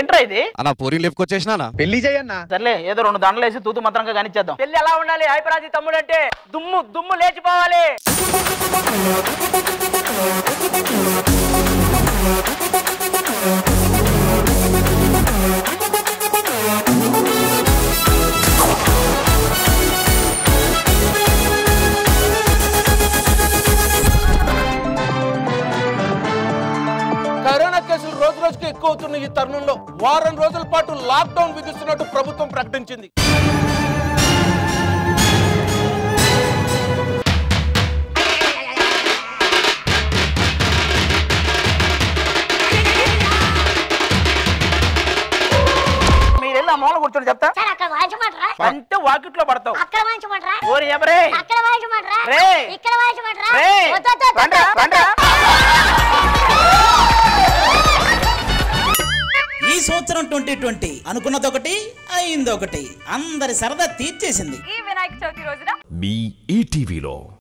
ఏంట్రా ఇది అన్న పూరి లేపుకొచ్చేసినా పెళ్లి చేయన్నా సర్లే ఏదో రెండు దండలు వేసి తూతు మంత్రంగా కానిచ్చేద్దాం పెళ్లి ఎలా ఉండాలి హైపరాజీ తమ్ముడు అంటే దుమ్ము దుమ్ము లేచిపోవాలి కరోనా కేసులు రోజు రోజుకి ఎక్కువ అవుతున్న ఈ తరుణంలో వారం రోజుల పాటు లాక్డౌన్ విధిస్తున్నట్టు ప్రభుత్వం ప్రకటించింది మీరు వెళ్ళి ఆ మూల కూర్చొని చెప్తా సార్ అక్కడ వాయించమంటారా అంటే వాకిట్లో పడతావు అక్కడ వాయించమంటారా ఓరి ఎవరే అక్కడ వాయించమంటారా రేయ్. ఇక్కడ వాయించమంటారా రేయ్. వద్దు, వద్దు, వద్దు, రండ్రా, వద్దు. రండ్రా. ఈ సంవత్సరం ట్వంటీ ట్వంటీ అనుకున్నది ఒకటి అయింది ఒకటి అందరి సరదా తీర్చేసింది ఈ వినాయక చవితి రోజున మీ ఈటీవీలో